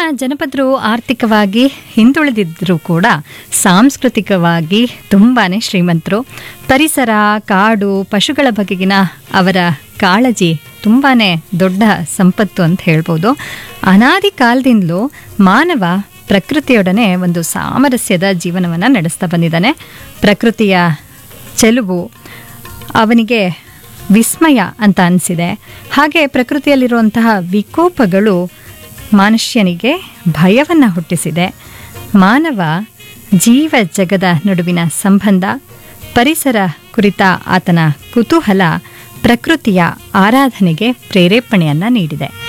ಜನಪದರು ಆರ್ಥಿಕವಾಗಿ ಹಿಂದುಳಿದಿದ್ದರೂ ಕೂಡ ಸಾಂಸ್ಕೃತಿಕವಾಗಿ ತುಂಬಾ ಶ್ರೀಮಂತರು ಪರಿಸರ ಕಾಡು ಪಶುಗಳ ಬಗೆಗಿನ ಅವರ ಕಾಳಜಿ ತುಂಬಾ ದೊಡ್ಡ ಸಂಪತ್ತು ಅಂತ ಹೇಳ್ಬೋದು ಅನಾದಿ ಕಾಲದಿಂದಲೂ ಮಾನವ ಪ್ರಕೃತಿಯೊಡನೆ ಒಂದು ಸಾಮರಸ್ಯದ ಜೀವನವನ್ನು ನಡೆಸ್ತಾ ಬಂದಿದ್ದಾನೆ ಪ್ರಕೃತಿಯ ಚೆಲುವು ಅವನಿಗೆ ವಿಸ್ಮಯ ಅಂತ ಅನಿಸಿದೆ ಹಾಗೆ ಪ್ರಕೃತಿಯಲ್ಲಿರುವಂತಹ ವಿಕೋಪಗಳು ಮನುಷ್ಯನಿಗೆ ಭಯವನ್ನು ಹುಟ್ಟಿಸಿದೆ ಮಾನವ ಜೀವ ಜಗದ ನಡುವಿನ ಸಂಬಂಧ ಪರಿಸರ ಕುರಿತ ಆತನ ಕುತೂಹಲ ಪ್ರಕೃತಿಯ ಆರಾಧನೆಗೆ ಪ್ರೇರೇಪಣೆಯನ್ನ ನೀಡಿದೆ